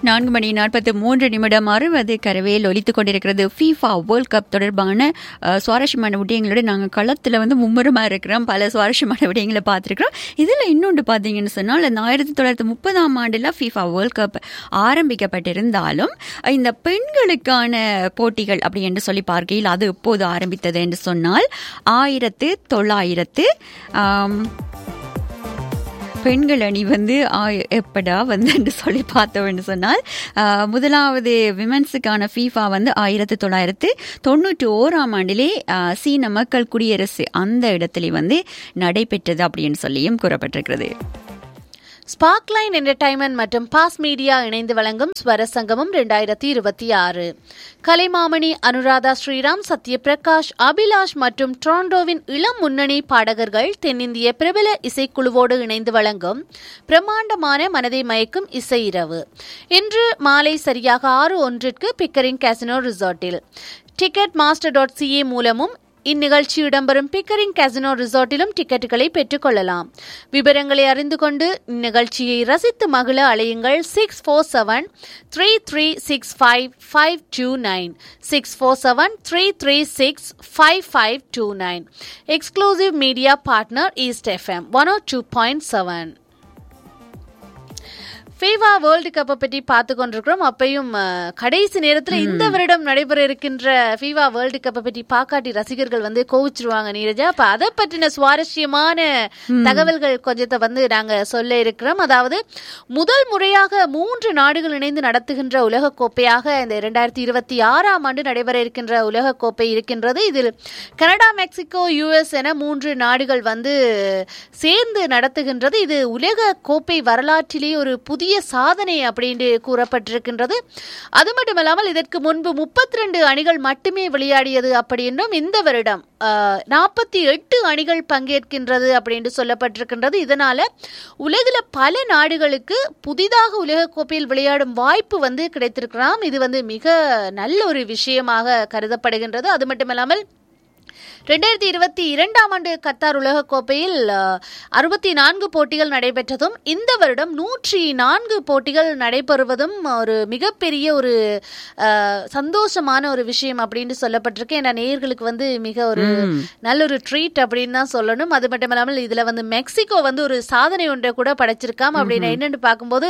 நான்கு மணி நாற்பத்தி மூன்று நிமிடம் அறுபது கரவேல் ஒலித்துக் கொண்டிருக்கிறது ஃபீஃபா வேர்ல்ட் கப் தொடர்பான அஹ், சுவாரஸ்யமான விடயங்களோட நாங்கள் களத்தில் வந்து மும்முரமாக இருக்கிறோம் பல சுவாரஸ்யமான விடயங்களை பார்த்துருக்கிறோம் இதில் இன்னொன்று பார்த்தீங்கன்னு சொன்னால் இந்த ஆயிரத்தி தொள்ளாயிரத்தி முப்பதாம் ஆண்டில் ஃபீஃபா வேர்ல்ட் கப் ஆரம்பிக்கப்பட்டிருந்தாலும் இந்த பெண்களுக்கான போட்டிகள் அப்படி என்று சொல்லி பார்க்கையில் அது எப்போது ஆரம்பித்தது என்று சொன்னால் ஆயிரத்து தொள்ளாயிரத்து ஆம், பெண்கள் அணி வந்து ஆ- எப்படா வந்து என்று சொல்லி பார்த்தோம்னு சொன்னால் ஆ, முதலாவது விமென்ஸுக்கான ஃபீஃபா வந்து ஆயிரத்தி தொள்ளாயிரத்து தொண்ணூற்றி ஓராம் ஆண்டிலே ஆ, சீன மக்கள் குடியரசு அந்த இடத்திலே வந்து நடைபெற்றது அப்படின்னு சொல்லியும் கூறப்பட்டிருக்கிறது ஸ்பார்க்லைன் என்டர்டைன்மெண்ட் மற்றும் பாஸ் மீடியா இணைந்து வழங்கும் ஸ்வர சங்கமம் ரெண்டாயிரத்தி இருபத்தி ஆறு கலைமாமணி அனுராதா ஸ்ரீராம் சத்யபிரகாஷ் அபிலாஷ் மற்றும் டொரண்டோவின் இளம் முன்னணி பாடகர்கள் தென்னிந்திய பிரபல இசைக்குழுவோடு இணைந்து வழங்கும் பிரம்மாண்டமான மனதை மயக்கும் இசை இரவு இன்று மாலை சரியாக ஆறு ஒன்றிற்கு பிக்கரிங் கேசினோ ரிசார்ட்டில் டிக்கெட் மாஸ்டர் டாட் சிஏ மூலமும் இந்நிகழ்ச்சி இடம்பெறும் பிக்கரிங் கேசினோ ரிசார்ட்டிலும் டிக்கெட்டுகளை பெற்றுக்கொள்ளலாம் விவரங்களை அறிந்து கொண்டு இந்நிகழ்ச்சியை ரசித்து மகிழ அழையுங்கள் six four seven three three six five five two nine six four seven three three six five five two nine exclusive media partner East FM one O two point seven FIFA world கப்பை பற்றி பார்த்து கொண்டிருக்கிறோம் அப்பையும் அஹ், கடைசி நேரத்தில் இந்த வருடம் நடைபெற இருக்கின்ற ஃபீவா வேர்ல்டு கப்பை பற்றி பாக்காட்டி ரசிகர்கள் வந்து கோவிச்சிருவாங்க நீரஜா அப்ப அதை பற்றின சுவாரஸ்யமான தகவல்கள் கொஞ்சத்தை வந்து நாங்க சொல்ல இருக்கிறோம் அதாவது முதல் முறையாக மூன்று நாடுகள் இணைந்து நடத்துகின்ற உலக கோப்பையாக இந்த இரண்டாயிரத்தி இருபத்தி ஆறாம் ஆண்டு நடைபெற இருக்கின்ற உலக கோப்பை இருக்கின்றது இதில் கனடா மெக்சிகோ யுஎஸ் என மூன்று நாடுகள் வந்து சேர்ந்து நடத்துகின்றது இது உலக கோப்பை வரலாற்றிலேயே ஒரு புதிய சாதனை அப்படின்னு கூறப்பட்டிருக்கின்றது அது மட்டுமல்லாமல் இதற்கு முன்பு முப்பத்தி ரெண்டு அணிகள் மட்டுமே விளையாடியது அப்படின்றும் இந்த வருடம் நாற்பத்தி எட்டு அணிகள் பங்கேற்கின்றது அப்படின்னு சொல்லப்பட்டிருக்கின்றது இதனால உலகில் பல நாடுகளுக்கு புதிதாக உலக கோப்பையில் விளையாடும் வாய்ப்பு வந்து கிடைத்திருக்கலாம் இது வந்து மிக நல்ல ஒரு விஷயமாக கருதப்படுகின்றது அது மட்டுமல்லாமல் ரெண்டாயிரத்தி இருபத்தி இரண்டாம் ஆண்டு கத்தார் உலகக் கோப்பையில் அறுபத்தி நான்கு போட்டிகள் நடைபெற்றதும் இந்த வருடம் நூற்றி நான்கு போட்டிகள் நடைபெறுவதும் ஒரு மிகப்பெரிய ஒரு அஹ், சந்தோஷமான ஒரு விஷயம் அப்படின்னு சொல்லப்பட்டிருக்கு ஏன்னா நேயர்களுக்கு வந்து மிக ஒரு நல்ல ஒரு ட்ரீட் அப்படின்னு தான் சொல்லணும் அது மட்டும் இல்லாமல் இதுல வந்து மெக்சிகோ வந்து ஒரு சாதனை ஒன்றை கூட படைச்சிருக்காம் அப்படின்னு என்னன்னு பார்க்கும்போது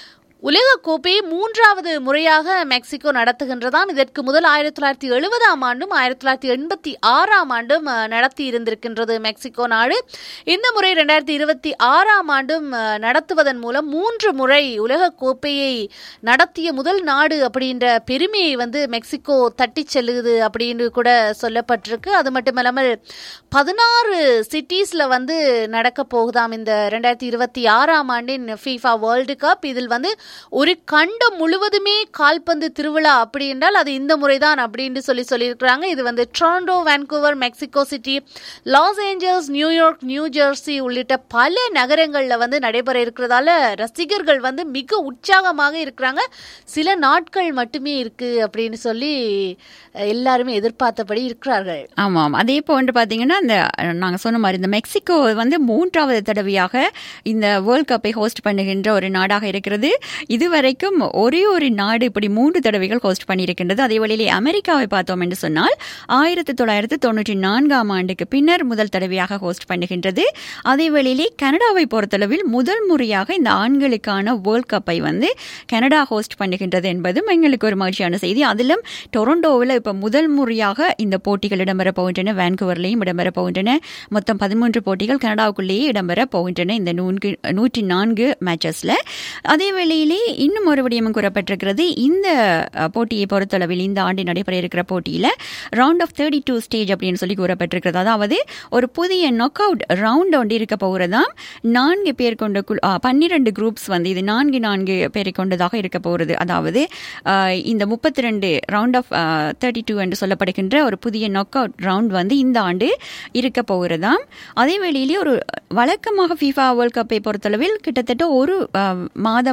உலக கோப்பையை மூன்றாவது முறையாக மெக்சிகோ நடத்துகின்றதாம் இதற்கு முதல் ஆயிரத்தி தொள்ளாயிரத்தி எழுபதாம் ஆண்டும் ஆயிரத்தி தொள்ளாயிரத்தி எண்பத்தி ஆறாம் ஆண்டும் அஹ், நடத்தி இருந்திருக்கின்றது மெக்சிகோ நாடு இந்த முறை ரெண்டாயிரத்தி இருபத்தி ஆறாம் ஆண்டும் அஹ், நடத்துவதன் மூலம் மூன்று முறை உலக கோப்பையை நடத்திய முதல் நாடு அப்படின்ற பெருமையை வந்து மெக்சிகோ தட்டி செல்லுது அப்படின்னு கூட சொல்லப்பட்டிருக்கு அது மட்டுமல்லாமல் பதினாறு சிட்டிஸ்ல வந்து நடக்க போகுதாம் இந்த ரெண்டாயிரத்தி இருபத்தி ஆறாம் ஆண்டின் ஃபீஃபா வேர்ல்டு கப் இதில் வந்து ஒரு கண்டம் முழுவதுமே கால்பந்து திருவிழா அப்படி என்றால் அது இந்த முறைதான் அப்படின்னு சொல்லி சொல்லியிருக்கிறாங்க இது வந்து Toronto Vancouver Mexico City Los Angeles New York New Jersey உள்ளிட்ட பல நகரங்கள்ல வந்து நடைபெற இருக்கிறதால ரசிகர்கள் வந்து மிக உற்சாகமாக இருக்கிறாங்க சில நாட்கள் மட்டுமே இருக்கு அப்படின்னு சொல்லி அஹ், எல்லாருமே எதிர்பார்த்தபடி இருக்கிறார்கள் ஆமாம் அதே போன்று பார்த்தீங்கன்னா இந்த நாங்கள் சொன்ன மாதிரி இந்த மெக்சிகோ வந்து மூன்றாவது தடவையாக இந்த வேர்ல்ட் கப்பை ஹோஸ்ட் பண்ணுகின்ற ஒரு நாடாக இருக்கிறது இதுவரைக்கும் ஒரே ஒரு நாடு இப்படி மூன்று தடவைகள் ஹோஸ்ட் பண்ணியிருக்கின்றது அதே வழியிலே அமெரிக்காவை பார்த்தோம் என்று சொன்னால் ஆயிரத்தி தொள்ளாயிரத்தி தொண்ணூற்றி நான்காம் ஆண்டுக்கு பின்னர் முதல் தடவையாக ஹோஸ்ட் பண்ணுகின்றது அதே வேளையிலே கனடாவை பொறுத்தளவில் முதல் முறையாக இந்த ஆண்களுக்கான வேர்ல்ட் கப்பை வந்து கனடா ஹோஸ்ட் பண்ணுகின்றது என்பதும் எங்களுக்கு ஒரு மகிழ்ச்சியான செய்தி அதிலும் டொரண்டோவில் இப்போ முதல் முறையாக இந்த போட்டிகள் இடம்பெற போகின்றன வான்கூவர்லையும் இடம்பெற போகின்றன மொத்தம் பதிமூன்று போட்டிகள் கனடாவுக்குள்ளேயே இடம்பெற போகின்றன இந்த நூன்கு நூற்றி நான்கு மேட்சஸில் அதே வேளையிலே இன்னும் ஒரு விடயமும் கூறப்பட்டிருக்கிறது இந்த அஹ், போட்டியை பொறுத்தளவில் இந்த ஆண்டு நடைபெற இருக்கிற போட்டியில் round of thirty two stage அப்படின்னு சொல்லி கூறப்பட்டிருக்கிறது அதாவது ஒரு புதிய நாக் அவுட் ரவுண்ட் ஒன்று இருக்க போகிறதாம் நான்கு பேர் கொண்ட குழு ஆ, பன்னிரண்டு குரூப்ஸ் வந்து இது நான்கு நான்கு பேரை கொண்டதாக இருக்க போகிறது அதாவது ஆ, இந்த முப்பத்தி ரெண்டு ரவுண்ட் ஆஃப் தேர்ட்டி டூ என்று சொல்லப்படுகின்ற ஒரு புதிய நாக் அவுட் ரவுண்ட் வந்து இந்த ஆண்டு இருக்க போகிறதாம் அதே வேளையிலே ஒரு வழக்கமாக ஃபீஃபா வேர்ல்ட் கப்பை பொறுத்தளவில் கிட்டத்தட்ட ஒரு ஆ, மாதம் வரை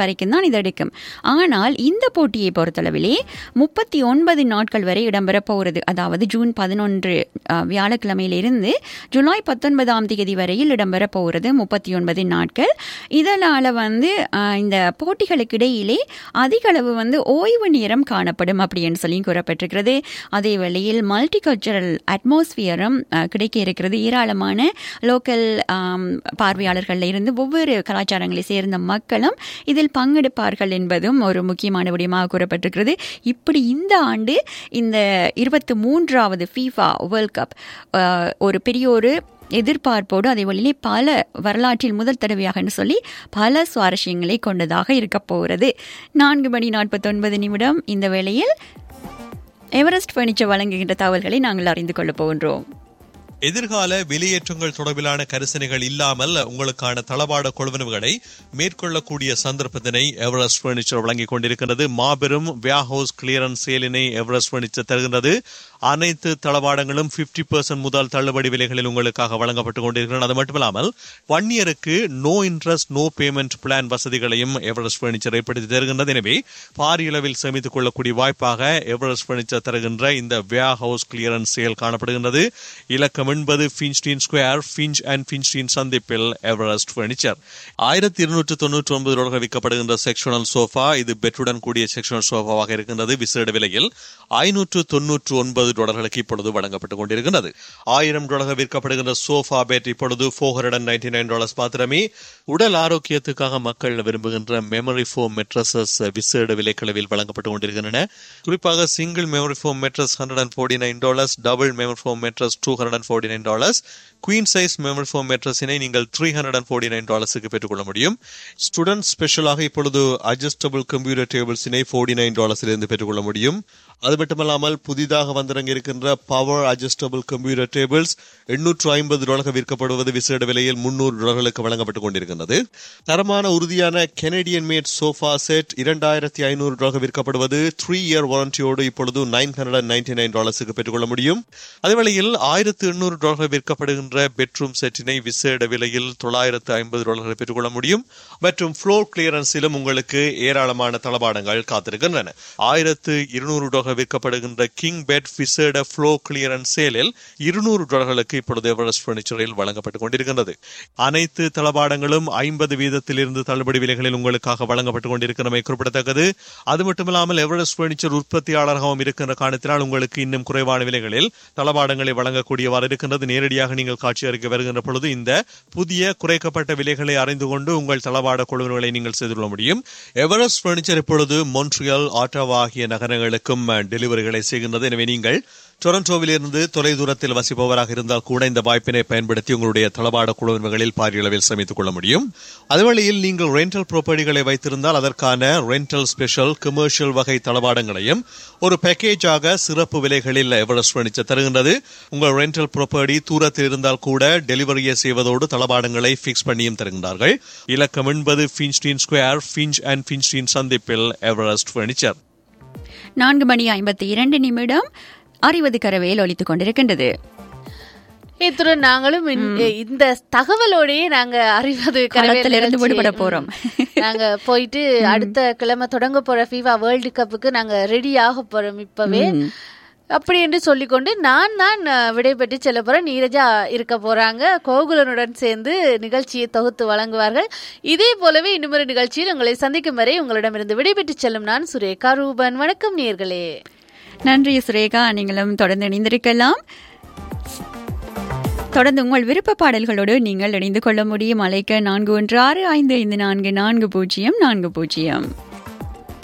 வரைக்கும் தான் இது எடுக்கும் ஆனால் இந்த போட்டியை பொறுத்தளவிலே முப்பத்தி ஒன்பது நாட்கள் வரை இடம்பெறப் போகிறது அதாவது ஜூன் பதினொன்று வியாழக்கிழமையிலிருந்து ஜூலை பத்தொன்பதாம் தேதி வரையில் இடம்பெறப் போகிறது முப்பத்தி ஒன்பது நாட்கள் இதனால் வந்து அஹ், இந்த போட்டிகளுக்கு இடையிலே அதிக அளவு வந்து ஓய்வு நேரம் காணப்படும் அப்படின்னு சொல்லி கூறப்பட்டிருக்கிறது அதே வேளையில் மல்டி கல்ச்சரல் அட்மாஸ்பியரும் அஹ், கிடைக்க இருக்கிறது ஏராளமான லோக்கல் பார்வையாளர்கள் இருந்து ஒவ்வொரு கலாச்சாரங்களை சேர்ந்த மக்களும் இதில் பங்கெடுப்பார்கள் என்பதும் ஒரு முக்கியமான விடயமாக கூறப்பட்டிருக்கிறது இப்படி இந்த ஆண்டு இந்த இருபத்தி மூன்றாவது ஃபீஃபா வேர்ல்ட் கப் அஹ், ஒரு பெரிய ஒரு எதிர்பார்ப்போடு அதே வழியிலே பல வரலாற்றில் முதல் தடவையாகன்னு சொல்லி பல சுவாரஸ்யங்களை கொண்டதாக இருக்கப் போகிறது நான்கு மணி நாற்பத்தொன்பது நிமிடம் இந்த வேளையில் எவரெஸ்ட் பர்னிச்சர் வழங்குகின்ற தகவல்களை நாங்கள் அறிந்து கொள்ளப் போகின்றோம் எதிர்கால வெளியேற்றங்கள் தொடர்பிலான கரிசனைகள் இல்லாமல் உங்களுக்கான தளவாட கொள்வனவுகளை மேற்கொள்ளக்கூடிய சந்தர்ப்பத்தினை எவரெஸ்ட் பர்னிச்சர் வழங்கிக் கொண்டிருக்கிறது மாபெரும் வியாஹவுஸ் கிளியரன்ஸ் சேலினை எவரெஸ்ட் பர்னிச்சர் தருகின்றது அனைத்து தளவாடங்களும் 50% பெர்சன்ட் முதல் தள்ளுபடி விலைகளில் உங்களுக்காக வழங்கப்பட்டுக் கொண்டிருக்கிறது அது மட்டுமில்லாமல் ஒன் இயருக்கு no interest no payment plan வசதிகளையும் எவரெஸ்ட் பர்னிச்சர் ஏற்படுத்தி தருகின்றது எனவே பாரிய அளவில் சேமித்துக் கொள்ளக்கூடிய வாய்ப்பாக எவரெஸ்ட் பர்னிச்சர் தருகின்ற இந்த வியா ஹவுஸ் கிளியரன்ஸ் சேல் காணப்படுகின்றது இலக்கம் என்பது Finstein square Finch and Finstein சந்திப்பில் எவரெஸ்ட் பர்னிச்சர் ஆயிரத்தி இருநூற்று தொன்னூற்றி ஒன்பது ரூபாய் விற்கப்படுகின்ற செக்ஷனல் சோஃபா இது பெட்டுடன் கூடிய செக்ஷனல் சோஃபாவாக இருக்கின்றது விசேட விலையில் ஐநூற்று தொன்னூற்று ஒன்பது டாலர்களுக்கு இப்பொழுது வழங்கப்பட்டுக் கொண்டிருக்கின்றது ஆயிரம் டாலர்கள் விற்கப்படுகின்ற சோஃபா பெட் இப்பொழுது four hundred ninety nine dollars மாத்திரமே உடல் ஆரோக்கியத்துக்காக மக்கள் விரும்புகின்ற மெமரி ஃபோம் மெட்ரஸஸ் விசேட விலைக்களவில் வழங்கப்பட்டுக் கொண்டிருக்கின்றன குறிப்பாக single memory foam mattress hundred and forty nine dollars double memory foam mattress two hundred and forty nine dollars queen size memory foam மெட்ரஸினை நீங்கள் three hundred and forty nine டாலர்ஸுக்கு பெற்றுக்கொள்ள முடியும் student ஸ்பெஷலாக இப்பொழுது அட்ஜஸ்டபிள் கம்ப்யூட்டர் டேபிள்ஸினை forty nine டாலர்ஸிலிருந்து பெற்றுக்கொள்ள முடியும் அது மட்டுமல்லாமல் புதிதாக வந்திறங்கி இருக்கின்ற பவர் அட்ஜஸ்டபிள் கம்ப்யூட்டர் டேபிள்ஸ் எண்ணூற்று ஐம்பது டாலர்கள் விற்கப்படுவது விசேட விலையில் முன்னூறு டாலர்களுக்கு வழங்கப்பட்டுக் கொண்டிருக்கின்றது தரமான உறுதியான கெனடியன் மேட் சோஃபா செட் இரண்டாயிரத்தி ஐநூறு டாலர்கள் விற்கப்படுவது த்ரீ இயர் வாரண்டியோடு இப்பொழுது நைன் ஹண்ட்ரட் நைன்டி நைன் டாலர்ஸுக்கு பெற்றுக்கொள்ள முடியும் அதே வேளையில் ஆயிரத்து எண்ணூறு டாலர்கள் விற்கப்படுகின்ற பெட்ரூம் செட்டினை விசேட விலையில் தொள்ளாயிரத்து ஐம்பது டாலர்கள் பெற்றுக்கொள்ள முடியும் மற்றும் ஃப்ளோர் கிளியரன்ஸிலும் உங்களுக்கு ஏராளமான தளபாடங்கள் காத்திருக்கின்றன ஆயிரத்து இருநூறு டாலர்கள் விற்கப்படுகின்ற கிங் பெட் விசேட ஃப்ளோ கிளியரன்ஸ் சேலில் இருநூறு டாலர்களுக்கு இப்பொழுது எவரெஸ்ட் பர்னிச்சரில் வழங்கப்பட்டுக் கொண்டிருக்கின்றது அனைத்து தளபாடங்களும் ஐம்பது வீதத்திலிருந்து தள்ளுபடி விலைகளில் உங்களுக்காக வழங்கப்பட்டுக் கொண்டிருக்கிறமை குறிப்பிடத்தக்கது அது மட்டுமில்லாமல் எவரெஸ்ட் பர்னிச்சர் உற்பத்தியாளராகவும் இருக்கின்ற காரணத்தினால் உங்களுக்கு இன்னும் குறைவான விலைகளில் தளபாடங்களை வழங்கக்கூடியவாறு இருக்கின்றது நேரடியாக நீங்கள் காட்சி அறிக்கை வருகின்ற பொழுது இந்த புதிய குறைக்கப்பட்ட விலைகளை அறிந்து கொண்டு உங்கள் தளபாட கொள்வனங்களை நீங்கள் செய்து கொள்ள முடியும் எவரெஸ்ட் பர்னிச்சர் இப்பொழுது மொன்ட்ரியல் ஆட்டோவா ஆகிய நகரங்களுக்கும் அஹ், டெலிவரிகளை செய்கின்றது எனவே நீங்கள் டொரண்டோவிலிருந்து தொலைதூரத்தில் வசிப்பவராக இருந்தால் கூட இந்த வாய்ப்பினை பயன்படுத்தி உங்களுடைய தளபாட குழுவினர்களில் பாரிய அளவில் சமைத்துக் கொள்ள முடியும் அதுவழியில் நீங்கள் ரெண்டல் ப்ராப்பர்ட்டிகளை வைத்திருந்தால் அதற்கான ரெண்டல் ஸ்பெஷல் கமர்ஷியல் வகை தளபாடங்களையும் ஒரு பேக்கேஜாக சிறப்பு விலைகளில் எவரெஸ்ட் பர்னிச்சர் தருகின்றது உங்கள் ரெண்டல் ப்ராப்பர்ட்டி தூரத்தில் இருந்தால் கூட டெலிவரியை செய்வதோடு தளபாடங்களை பிக்ஸ் பண்ணியும் தருகின்றார்கள் இலக்கம் என்பது Finstein square Finch and Finstein சந்திப்பில் எவரெஸ்ட் பர்னிச்சர் நான்கு மணி ஐம்பத்தி இரண்டு நிமிடம் அறிவது கரவையில் ஒலித்துக் கொண்டிருக்கின்றது இத்துடன் நாங்களும் இந்த- இந்த தகவலோடயே நாங்க அறிவது கரவேல் களத்திலிருந்து நிகழ்ச்சியை- விடுபட போறோம். நாங்க போயிட்டு அடுத்த கிழமை தொடங்க போற ஃபீவா வேர்ல்டு கப்புக்கு நாங்க ரெடி ஆக போறோம் இப்பவே அப்படி என்று சொல்லிக்கொண்டு நான் தான் அஹ், விடைபெற்று செல்ல போறேன் நீரஜா இருக்க போறாங்க கோகுலனுடன் சேர்ந்து நிகழ்ச்சியை தொகுத்து வழங்குவார்கள் இதே போலவே இன்னுமொரு நிகழ்ச்சியில் உங்களை சந்திக்கும் வரை உங்களிடமிருந்து விடைபெற்று செல்லும் நான் சுரேகா ரூபன் வணக்கம் நேர்களே நன்றி சுரேகா நீங்களும் தொடர்ந்து இணைந்திருக்கலாம் தொடர்ந்து உங்கள் விருப்ப பாடல்களோடு நீங்கள் இணைந்து கொள்ள முடியும் அழைக்க நான்கு ஒன்று ஆறு ஐந்து ஐந்து நான்கு நான்கு பூஜ்ஜியம் நான்கு பூஜ்ஜியம்